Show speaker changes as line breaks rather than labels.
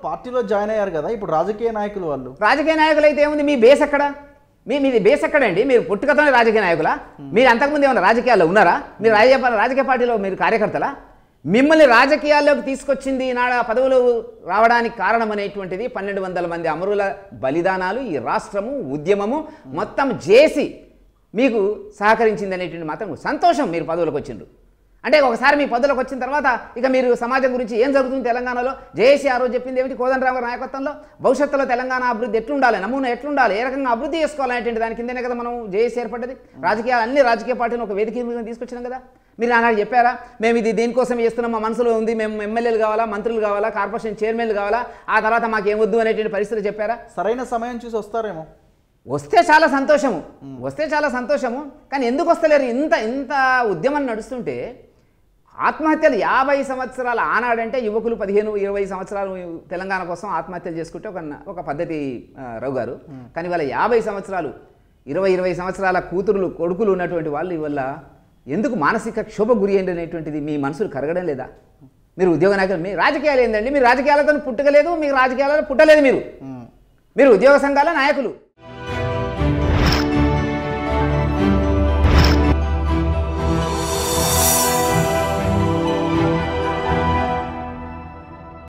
పార్టీలో జాయిన్ అయ్యారు కదా ఇప్పుడు రాజకీయ నాయకులు వాళ్ళు
రాజకీయ నాయకులు అయితే ఏముంది మీ బేస్ ఎక్కడ మీ మీది బేస్ ఎక్కడండి మీరు పుట్టుకతోనే రాజకీయ నాయకులా మీరు అంతకుముందు ఏమన్నా రాజకీయాల్లో ఉన్నారా మీరు రాజకీయ రాజకీయ పార్టీలో మీరు కార్యకర్తలా మిమ్మల్ని రాజకీయాల్లోకి తీసుకొచ్చింది ఈనాడు ఆ పదవులు రావడానికి కారణం అనేటువంటిది పన్నెండు వందల మంది అమరుల బలిదానాలు ఈ రాష్ట్రము ఉద్యమము మొత్తం చేసి మీకు సహకరించింది అనేటువంటి మాత్రం సంతోషం మీరు పదవులకు వచ్చిండ్రు అంటే ఒకసారి మీ పదవులకు వచ్చిన తర్వాత ఇక మీరు సమాజం గురించి ఏం జరుగుతుంది తెలంగాణలో జేఏసీ ఆ రోజు చెప్పింది ఏమిటి కోదండరావు గారి నాయకత్వంలో భవిష్యత్తులో తెలంగాణ అభివృద్ధి ఎట్లుండాలి నమూనా ఎట్లుండాలి ఏ రకంగా అభివృద్ధి చేసుకోవాలనేటువంటి దాని కిందనే కదా మనం జేఏసీ ఏర్పడ్డది రాజకీయాలు అన్ని రాజకీయ పార్టీని ఒక వేదిక మీద తీసుకొచ్చినాం కదా మీరు ఆనాడు చెప్పారా మేము ఇది దేనికోసం చేస్తున్నాం మా మనసులో ఉంది మేము ఎమ్మెల్యేలు కావాలా మంత్రులు కావాలా కార్పొరేషన్ చైర్మన్లు కావాలా ఆ తర్వాత మాకు ఏం వద్దు అనేటువంటి పరిస్థితులు చెప్పారా
సరైన సమయం చూసి వస్తారేమో
వస్తే చాలా సంతోషము వస్తే చాలా సంతోషము కానీ ఎందుకు వస్తలేరు ఇంత ఇంత ఉద్యమం నడుస్తుంటే ఆత్మహత్యలు యాభై సంవత్సరాల ఆనాడంటే యువకులు పదిహేను ఇరవై సంవత్సరాలు తెలంగాణ కోసం ఆత్మహత్యలు చేసుకుంటే ఒక ఒక పద్ధతి ఆ, రావు గారు కానీ వాళ్ళ యాభై సంవత్సరాలు ఇరవై ఇరవై సంవత్సరాల కూతురులు కొడుకులు ఉన్నటువంటి వాళ్ళు ఇవల్ల ఎందుకు మానసిక క్షోభ గురి అయింది అనేటువంటిది మీ మనసులు కరగడం లేదా మీరు ఉద్యోగ నాయకులు మీ రాజకీయాలు ఏందండి మీరు రాజకీయాలతో పుట్టగలేదు మీకు రాజకీయాలలో పుట్టలేదు మీరు
ఉమ్.
మీరు ఉద్యోగ సంఘాల నాయకులు